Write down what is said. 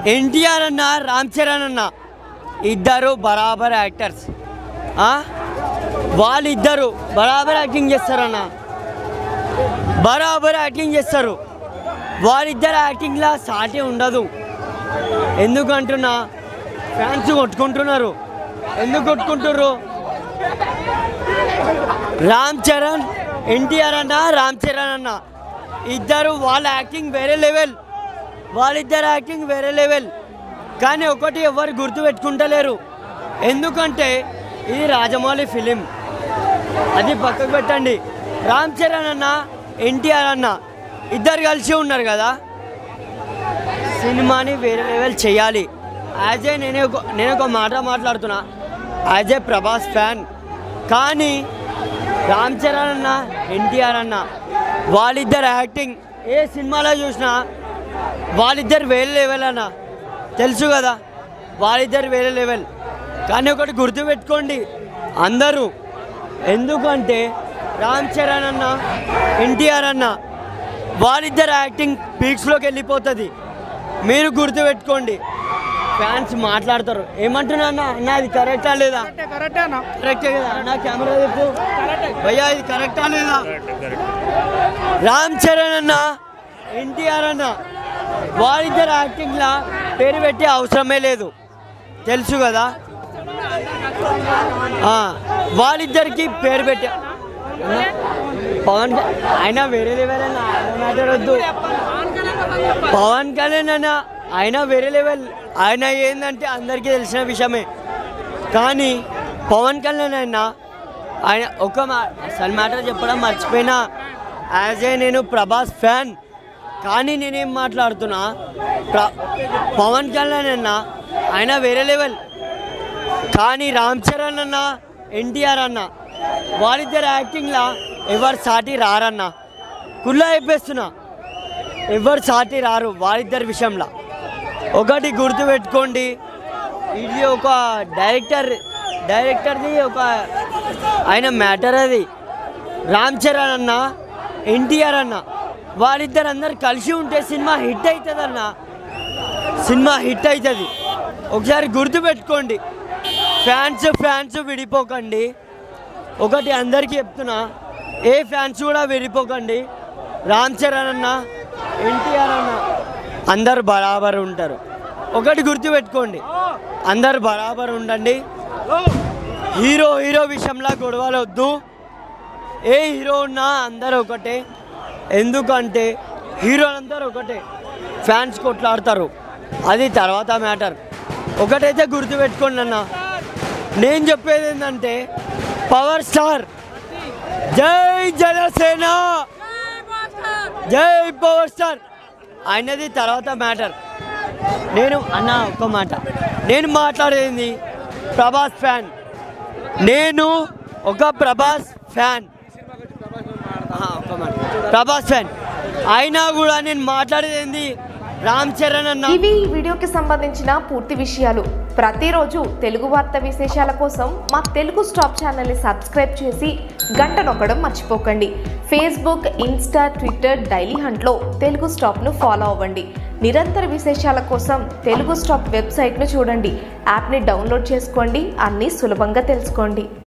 ఎన్టీఆర్ అన్న రామ్ చరణ్ అన్న ఇద్దరు బరాబర్ యాక్టర్స్ ఆ? వాళ్ళిద్దరు బరాబర్ యాక్టింగ్ చేస్తారన్న బరాబర్ యాక్టింగ్ చేస్తారు వాళ్ళిద్దరు యాక్టింగ్లా సాటి ఉండదు ఎందుకంటున్నా ఫ్యాన్స్ కొట్టుకుంటున్నారు ఎందుకు కొట్టుకుంటున్నారు రామ్ చరణ్ ఎన్టీఆర్ అన్న రామ్ చరణ్ అన్న ఇద్దరు వాళ్ళ యాక్టింగ్ వేరే లెవెల్ వాళ్ళిద్దరు యాక్టింగ్ వేరే లెవెల్ కానీ ఒకటి ఎవరు గుర్తు పెట్టుకుంటలేరు ఎందుకంటే ఇది రాజమౌళి ఫిలిం అది పక్కకు పెట్టండి రామ్ చరణ్ అన్న ఎన్టీఆర్ అన్న ఇద్దరు కలిసి ఉన్నారు కదా సినిమాని వేరే లెవెల్ చేయాలి యాజ్ ఏ నేను ఒక నేను ఒక మాట మాట్లాడుతున్నా యాజ్ ఏ ప్రభాస్ ఫ్యాన్ కానీ రామ్ చరణ్ అన్న ఎన్టీఆర్ అన్న వాళ్ళిద్దరు యాక్టింగ్ ఏ సినిమాలో చూసినా వాళ్ళిద్దరు వేరే లెవెల్ అన్న తెలుసు కదా వాళ్ళిద్దరు వేరే లెవెల్ కానీ ఒకటి గుర్తుపెట్టుకోండి అందరూ ఎందుకంటే రామ్ చరణ్ అన్న ఎన్టీఆర్ అన్న వాళ్ళిద్దరు యాక్టింగ్ పీక్స్లోకి వెళ్ళిపోతుంది మీరు గుర్తుపెట్టుకోండి ఫ్యాన్స్ మాట్లాడతారు ఏమంటున్నా అన్న అన్న ఇది కరెక్టా లేదా కరెక్టే అన్న కరెక్టే కదా అన్న కెమెరా చెప్పు భయ్యా ఇది కరెక్టా లేదా రామ్ చరణ్ అన్న ఎన్టీఆర్ అన్న వాళ్ళిద్దరు యాక్టింగ్లా పేరు పెట్టే అవసరమే లేదు తెలుసు కదా ఆ, వాళ్ళిద్దరికి పేరు పెట్టే పవన్ క- ఆయన వేరే లెవెల్ అన్న ఆయన మ్యాటర్ వద్దు పవన్ కళ్యాణ్ అన్న ఆయన వేరే లెవెల్ ఆయన ఏంటంటే అందరికీ తెలిసిన విషయమే కానీ పవన్ కళ్యాణ్ అయినా ఆయన ఒక మా అసలు మ్యాటర్ చెప్పడం మర్చిపోయినా యాజ్ ఏ నేను ప్రభాస్ ఫ్యాన్ కానీ నేనేం మాట్లాడుతున్నా ప్ర పవన్ కళ్యాణ్ అన్న ఆయన వేరే లెవెల్ కానీ రామ్ చరణ్ అన్న ఎన్టీఆర్ అన్న వాళ్ళిద్దరు యాక్టింగ్లా ఎవరు సాటి రారన్న కుళ్ళ అయిపోతున్నా ఎవరు సాటి రారు వాళ్ళిద్దరి విషయంలో ఒకటి గుర్తుపెట్టుకోండి ఇది ఒక డైరెక్టర్ డైరెక్టర్ది ఒక ఆయన మ్యాటర్ అది రామ్ చరణ్ అన్న ఎన్టీఆర్ అన్న వాళ్ళిద్దరు అందరు కలిసి ఉంటే సినిమా హిట్ అవుతుందన్న సినిమా హిట్ అవుతుంది ఒకసారి గుర్తుపెట్టుకోండి ఫ్యాన్స్ ఫ్యాన్స్ విడిపోకండి ఒకటి అందరికీ చెప్తున్నా ఏ ఫ్యాన్స్ కూడా విడిపోకండి రామ్ చరణ్ అన్న ఎన్టీఆర్ అన్న అందరు బరాబర్ ఉంటారు ఒకటి గుర్తుపెట్టుకోండి అందరు బరాబర్ ఉండండి హీరో హీరో విషయంలో గొడవలు వద్దు ఏ హీరో ఉన్నా అందరూ ఒకటే ఎందుకంటే హీరోలందరూ ఒకటే ఫ్యాన్స్ కొట్లాడతారు అది తర్వాత మ్యాటర్ ఒకటైతే గుర్తుపెట్టుకోండి అన్న నేను చెప్పేది ఏంటంటే పవర్ స్టార్ జై జనసేన జై పవర్ స్టార్ ఆయనది తర్వాత మ్యాటర్ నేను అన్న ఒక్క మాట నేను మాట్లాడేది ప్రభాస్ ఫ్యాన్ నేను ఒక ప్రభాస్ ఫ్యాన్ ఆ, ఒక్క మాట ప్రభాస్ ఫ్యాన్ అయినా కూడా నేను మాట్లాడేది ఏంది రామ్ చరణ్ అన్న ఇవి ఈ వీడియోకి సంబంధించిన పూర్తి విషయాలు ప్రతిరోజు తెలుగు వార్త విశేషాల కోసం మా తెలుగు స్టాప్ ఛానల్ని సబ్స్క్రైబ్ చేసి గంట నొక్కడం మర్చిపోకండి ఫేస్బుక్ ఇన్స్టా ట్విట్టర్ డైలీ హంట్లో తెలుగు స్టాప్ను ఫాలో అవ్వండి నిరంతర విశేషాల కోసం తెలుగు స్టాప్ వెబ్సైట్ను చూడండి యాప్ని డౌన్లోడ్ చేసుకోండి అన్నీ సులభంగా తెలుసుకోండి